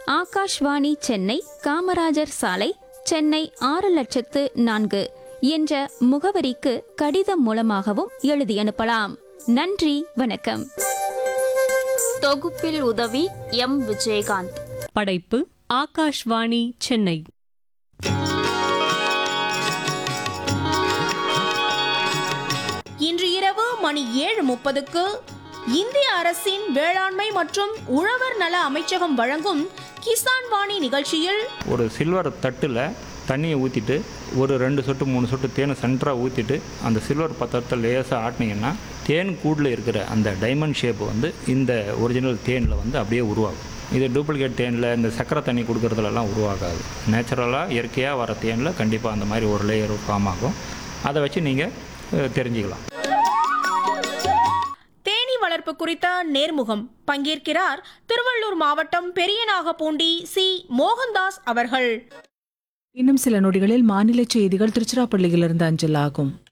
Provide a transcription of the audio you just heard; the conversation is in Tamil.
ஆகாஷ்வாணி சென்னை காமராஜர் சாலை சென்னை ஆறு லட்சத்து நான்கு என்ற முகவரிக்கு கடிதம் மூலமாகவும் எழுதி அனுப்பலாம் நன்றி வணக்கம் தொகுப்பில் உதவி எம் விஜயகாந்த் படைப்பு ஆகாஷ்வாணி சென்னை இன்று இரவு மணி ஏழு முப்பதுக்கு இந்திய அரசின் வேளாண்மை மற்றும் உழவர் நல அமைச்சகம் வழங்கும் கிசான் வாணி நிகழ்ச்சியில் ஒரு சில்வர் தட்டில் தண்ணியை ஊற்றிட்டு ஒரு ரெண்டு சொட்டு மூணு சொட்டு தேனை சென்டராக ஊற்றிட்டு அந்த சில்வர் பத்திரத்தை லேசாக ஆட்டினீங்கன்னா தேன் கூடில் இருக்கிற அந்த டைமண்ட் ஷேப் வந்து இந்த ஒரிஜினல் தேனில் வந்து அப்படியே உருவாகும் இது டூப்ளிகேட் தேனில் இந்த சக்கரை தண்ணி கொடுக்கறதுலலாம் உருவாகாது நேச்சுரலாக இயற்கையாக வர தேனில் கண்டிப்பாக அந்த மாதிரி ஒரு லேயர் ஃபார்ம் ஆகும் அதை வச்சு நீங்கள் தெரிஞ்சுக்கலாம் தேனீ வளர்ப்பு குறித்த நேர்முகம் பங்கேற்கிறார் திருவள்ளூர் மாவட்டம் பெரியநாகப்பூண்டி சி மோகன்தாஸ் அவர்கள் இன்னும் சில நொடிகளில் மாநில செய்திகள் திருச்சிராப்பள்ளியிலிருந்து அஞ்சலாகும்